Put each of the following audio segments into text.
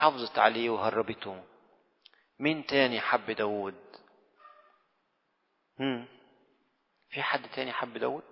حافظت عليه وهربته مين تاني حب داود هم. في حد تاني حب داود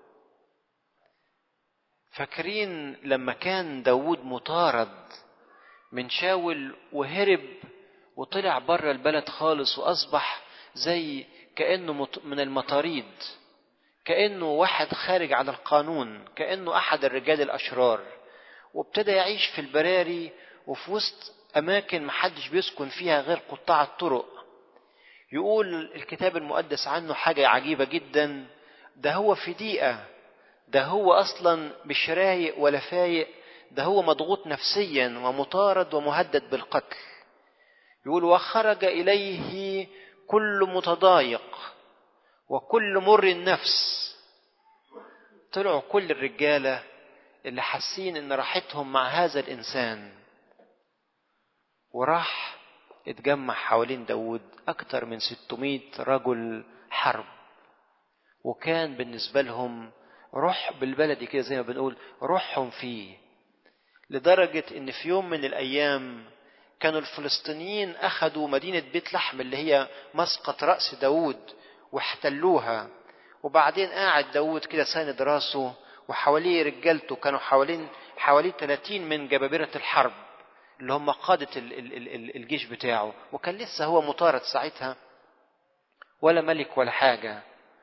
فاكرين لما كان داود مطارد من شاول وهرب وطلع بره البلد خالص وأصبح زي كأنه من المطاريد كأنه واحد خارج على القانون كأنه أحد الرجال الأشرار وابتدى يعيش في البراري وفي وسط أماكن محدش بيسكن فيها غير قطاع الطرق يقول الكتاب المقدس عنه حاجة عجيبة جدا ده هو في دقيقة ده هو أصلا مش رايق ولا فايق ده هو مضغوط نفسيا ومطارد ومهدد بالقتل يقول وخرج إليه كل متضايق وكل مر النفس طلعوا كل الرجالة اللي حاسين ان راحتهم مع هذا الانسان وراح اتجمع حوالين داود اكتر من 600 رجل حرب وكان بالنسبة لهم روح بالبلدي كده زي ما بنقول روحهم فيه لدرجة ان في يوم من الايام كانوا الفلسطينيين اخذوا مدينة بيت لحم اللي هي مسقط رأس داود واحتلوها وبعدين قاعد داود كده ساند راسه وحواليه رجالته كانوا حوالين حواليه 30 من جبابرة الحرب اللي هم قادة الجيش بتاعه وكان لسه هو مطارد ساعتها ولا ملك ولا حاجة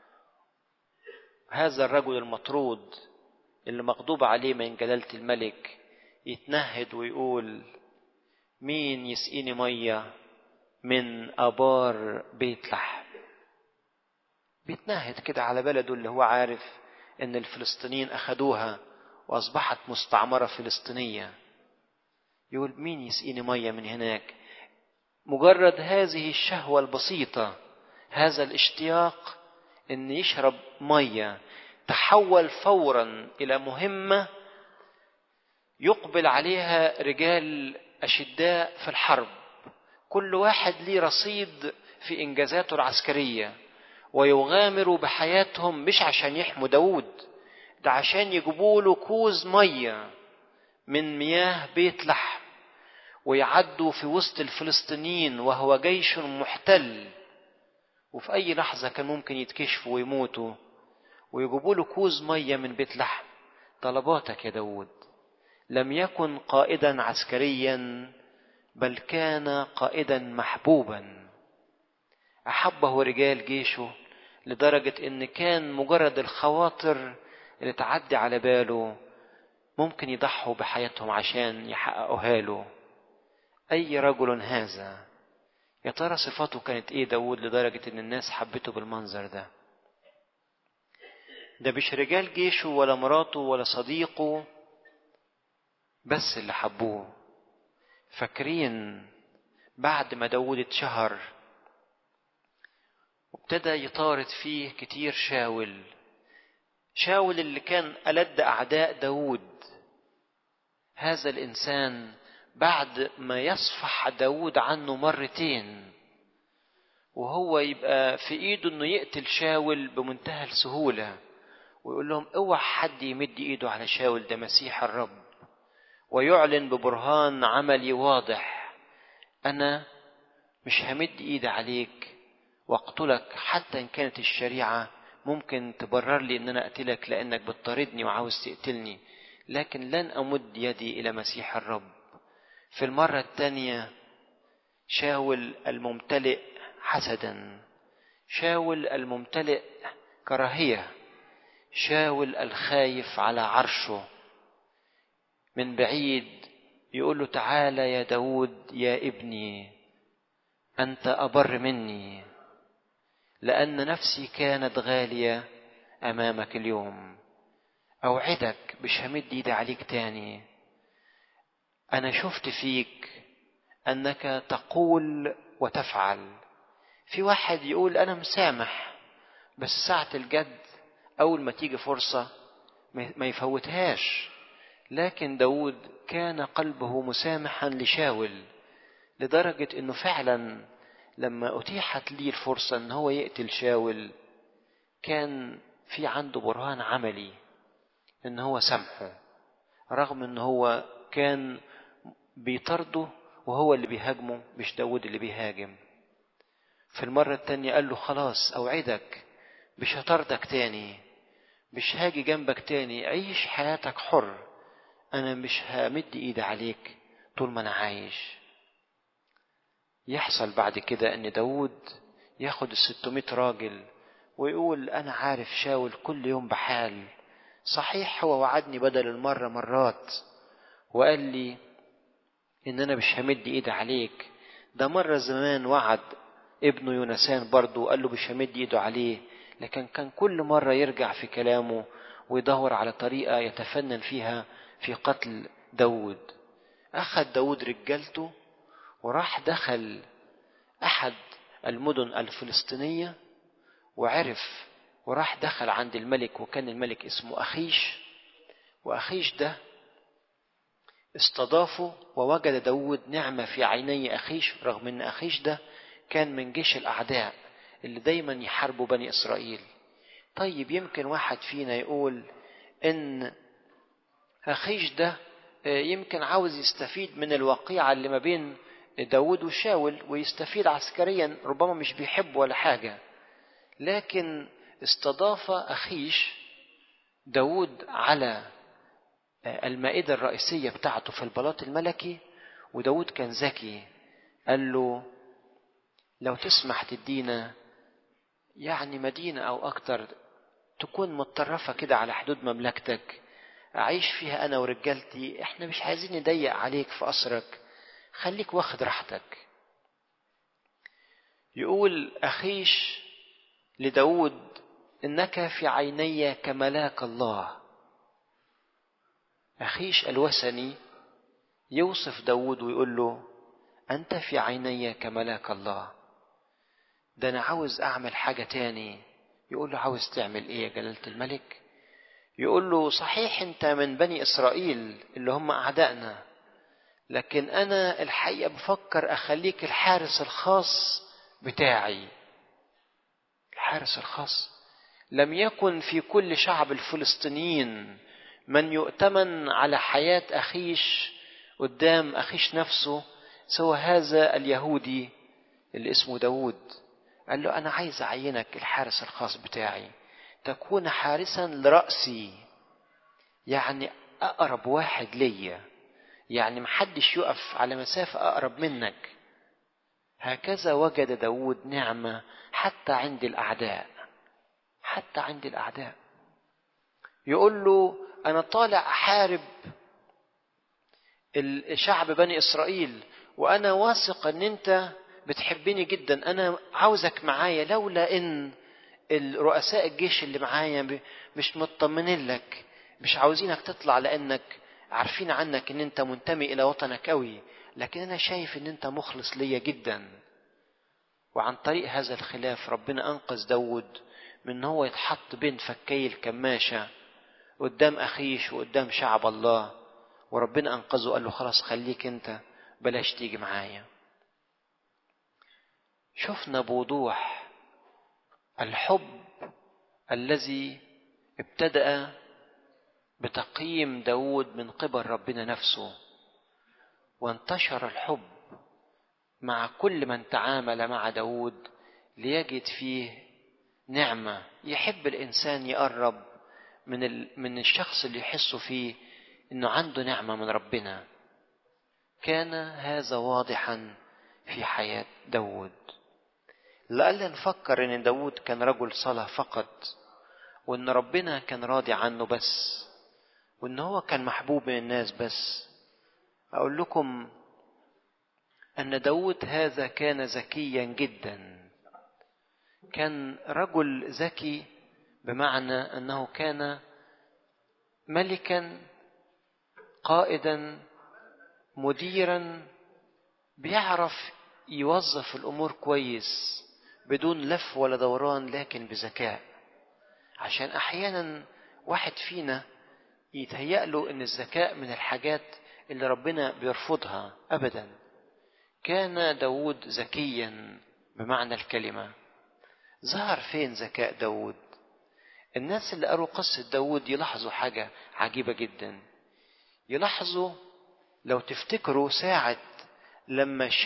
هذا الرجل المطرود اللي مغضوب عليه من جلالة الملك يتنهد ويقول مين يسقيني مية من أبار بيت لحم بيتنهد كده على بلده اللي هو عارف ان الفلسطينيين اخدوها واصبحت مستعمرة فلسطينية يقول مين يسقيني مية من هناك مجرد هذه الشهوة البسيطة هذا الاشتياق ان يشرب مية تحول فورا الى مهمة يقبل عليها رجال اشداء في الحرب كل واحد ليه رصيد في انجازاته العسكريه ويغامروا بحياتهم مش عشان يحموا داود ده عشان يجيبوا له كوز مية من مياه بيت لحم ويعدوا في وسط الفلسطينيين وهو جيش محتل وفي أي لحظة كان ممكن يتكشفوا ويموتوا ويجيبوا له كوز مية من بيت لحم طلباتك يا داود لم يكن قائدا عسكريا بل كان قائدا محبوبا أحبه رجال جيشه لدرجة إن كان مجرد الخواطر اللي تعدي على باله ممكن يضحوا بحياتهم عشان يحققوها له أي رجل هذا يا ترى صفاته كانت إيه داود لدرجة إن الناس حبته بالمنظر ده ده مش رجال جيشه ولا مراته ولا صديقه بس اللي حبوه فاكرين بعد ما داود اتشهر وابتدى يطارد فيه كتير شاول شاول اللي كان ألد أعداء داود هذا الإنسان بعد ما يصفح داود عنه مرتين وهو يبقى في ايده انه يقتل شاول بمنتهى السهولة ويقول لهم اوعى حد يمد ايده على شاول ده مسيح الرب ويعلن ببرهان عملي واضح انا مش همد ايدي عليك واقتلك حتى ان كانت الشريعه ممكن تبرر لي ان انا اقتلك لانك بتطاردني وعاوز تقتلني لكن لن امد يدي الى مسيح الرب في المره الثانيه شاول الممتلئ حسدا شاول الممتلئ كراهيه شاول الخايف على عرشه من بعيد يقول له تعالى يا داود يا ابني أنت أبر مني لأن نفسي كانت غالية أمامك اليوم أوعدك مش همد إيدي عليك تاني أنا شفت فيك أنك تقول وتفعل في واحد يقول أنا مسامح بس ساعة الجد أول ما تيجي فرصة ما يفوتهاش لكن داود كان قلبه مسامحا لشاول لدرجة انه فعلا لما اتيحت لي الفرصة ان هو يقتل شاول كان في عنده برهان عملي ان هو سامحه رغم ان هو كان بيطرده وهو اللي بيهاجمه مش داود اللي بيهاجم في المرة التانية قال له خلاص أوعدك مش هطردك تاني مش هاجي جنبك تاني عيش حياتك حر أنا مش همد إيدي عليك طول ما أنا عايش يحصل بعد كده أن داود ياخد الستمائة راجل ويقول أنا عارف شاول كل يوم بحال صحيح هو وعدني بدل المرة مرات وقال لي إن أنا مش همد إيدي عليك ده مرة زمان وعد ابنه يونسان برضه وقال له مش همد إيده عليه لكن كان كل مرة يرجع في كلامه ويدور على طريقة يتفنن فيها في قتل داود أخذ داود رجالته وراح دخل أحد المدن الفلسطينية وعرف وراح دخل عند الملك وكان الملك اسمه أخيش وأخيش ده استضافه ووجد داود نعمة في عيني أخيش رغم أن أخيش ده كان من جيش الأعداء اللي دايما يحاربوا بني إسرائيل طيب يمكن واحد فينا يقول إن أخيش ده يمكن عاوز يستفيد من الوقيعة اللي ما بين داود وشاول ويستفيد عسكريا ربما مش بيحب ولا حاجة لكن استضاف أخيش داود على المائدة الرئيسية بتاعته في البلاط الملكي وداود كان ذكي قال له لو تسمح تدينا يعني مدينة أو أكتر تكون متطرفة كده على حدود مملكتك أعيش فيها أنا ورجالتي إحنا مش عايزين نضيق عليك في قصرك خليك واخد راحتك يقول أخيش لداود إنك في عيني كملاك الله أخيش الوثني يوصف داود ويقول له أنت في عيني كملاك الله ده أنا عاوز أعمل حاجة تاني يقول له عاوز تعمل إيه يا جلالة الملك يقول له صحيح أنت من بني إسرائيل اللي هم أعدائنا لكن أنا الحقيقة بفكر أخليك الحارس الخاص بتاعي الحارس الخاص لم يكن في كل شعب الفلسطينيين من يؤتمن على حياة أخيش قدام أخيش نفسه سوى هذا اليهودي اللي اسمه داود قال له أنا عايز أعينك الحارس الخاص بتاعي تكون حارسا لرأسي يعني أقرب واحد ليا يعني محدش يقف على مسافة أقرب منك هكذا وجد داود نعمة حتى عند الأعداء حتى عند الأعداء يقول له أنا طالع أحارب الشعب بني إسرائيل وأنا واثق أن أنت بتحبني جدا أنا عاوزك معايا لولا إن الرؤساء الجيش اللي معايا مش مطمنين لك مش عاوزينك تطلع لأنك عارفين عنك ان انت منتمي الى وطنك قوي لكن انا شايف ان انت مخلص ليا جدا وعن طريق هذا الخلاف ربنا انقذ داود من ان هو يتحط بين فكي الكماشة قدام اخيش وقدام شعب الله وربنا انقذه قال له خلاص خليك انت بلاش تيجي معايا شفنا بوضوح الحب الذي ابتدأ بتقييم داود من قبل ربنا نفسه وانتشر الحب مع كل من تعامل مع داود ليجد فيه نعمة يحب الإنسان يقرب من, ال... من الشخص اللي يحسه فيه إنه عنده نعمة من ربنا كان هذا واضحا في حياة داود لألا نفكر إن داود كان رجل صلاة فقط وإن ربنا كان راضي عنه بس وإن هو كان محبوب من الناس بس أقول لكم أن داود هذا كان ذكيا جدا كان رجل ذكي بمعنى أنه كان ملكا قائدا مديرا بيعرف يوظف الأمور كويس بدون لف ولا دوران لكن بذكاء عشان أحيانا واحد فينا يتهيأ له ان الذكاء من الحاجات اللي ربنا بيرفضها ابدا كان داود ذكيا بمعنى الكلمة ظهر فين ذكاء داود الناس اللي قروا قصة داود يلاحظوا حاجة عجيبة جدا يلاحظوا لو تفتكروا ساعة لما